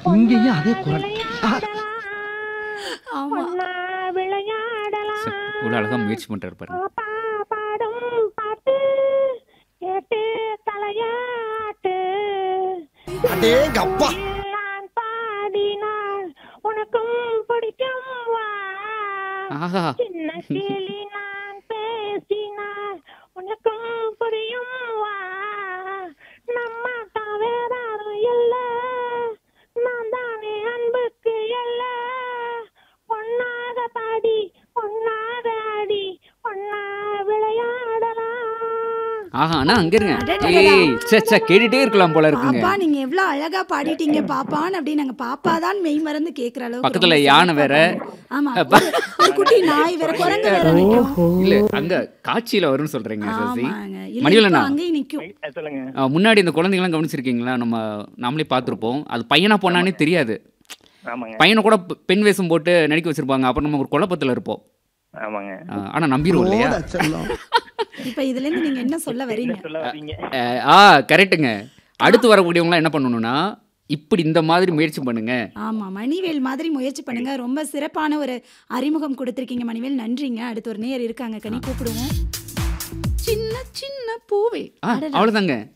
இங்கேயும் அதே குரல் ஆ, ஆமா ஒன்னா விளையாடலாம் சரி, இவ்வளவு அழகா முயற்சி பண்றாரு பாருங்க பாப்பா பாடும் பாட்டு கேட்டு தலையாட்டு அடேங்க அப்பா நான் பாடினால் உனக்கும் பிடிக்கும் வா ஆஹா சின்ன கிளி நான் பேசினால் உனக்கும் புரியும் வா நம்ம தவேறாரும் இல்ல நான் தானே அன்புக்கு இல்ல ஒன்னாக பாடி ஒன்னாக ஆடி ஒன்னா விளையாடலாம் ஆஹா அண்ணா அங்க இருங்க அடடடடா. ஏய் சே சே கேட்டுட்டே இருக்கலாம் போல இருக்குங்க பாப்பா நீங்க எவ்வளவு அழகா பாடிட்டீங்க பாப்பான்னு அப்படி நாங்க பாப்பா தான் மெய் மறந்து கேக்குற அளவுக்கு பக்கத்துல ரொம்ப யானை சிறப்பா வேற. பாடுங்க. ஆமா ஒரு- ஒரு குட்டி நாய் வேற குரங்கு வேற நிக்கும் இல்ல அங்க காட்சியில வரும்னு சொல்றீங்க சசி ஆமாங்க இல்ல மணிவலண்ணா இப்ப அங்கேயும் நிக்கும் சொல்லுங்க ஆ, முன்னாடி இந்த குழந்தைங்களாம் கவனிச்சிருக்கீங்களா நம்ம நாமளே பார்த்துருப்போம் அது பையனா பொண்ணானே தெரியாது ஆமாங்க பையனை கூட பெ- பெண் வேஷம் போட்டு நடிக்க வச்சிருப்பாங்க அப்புறம் நம்ம ஒரு குழப்பத்துல இருப்போம் ஆமாங்க ஆ, ஆனா நம்பிடுவோம் இல்லையா போடா செல்லம். இப்ப இதுல இருந்து நீங்க என்ன சொல்ல வரீங்க என்ன சொல்ல வரீங்க ஆ, ஆ கரெக்ட்டுங்க அடுத்து வரக்கூடியவங்களாம் என்ன பண்ணணும்னா இப்படி இந்த மாதிரி முயற்சி பண்ணுங்க ஆமா மணிவேல் மாதிரி முயற்சி பண்ணுங்க ரொம்ப சிறப்பான ஒரு அறிமுகம் கொடுத்திருக்கீங்க மணிவேல் நன்றிங்க அடுத்து ஒரு நேயர் இருக்காங்க கனி கூப்பிடுவோம் சின்ன சின்ன பூவே ஆ அடடா. அவ்வளவுதாங்க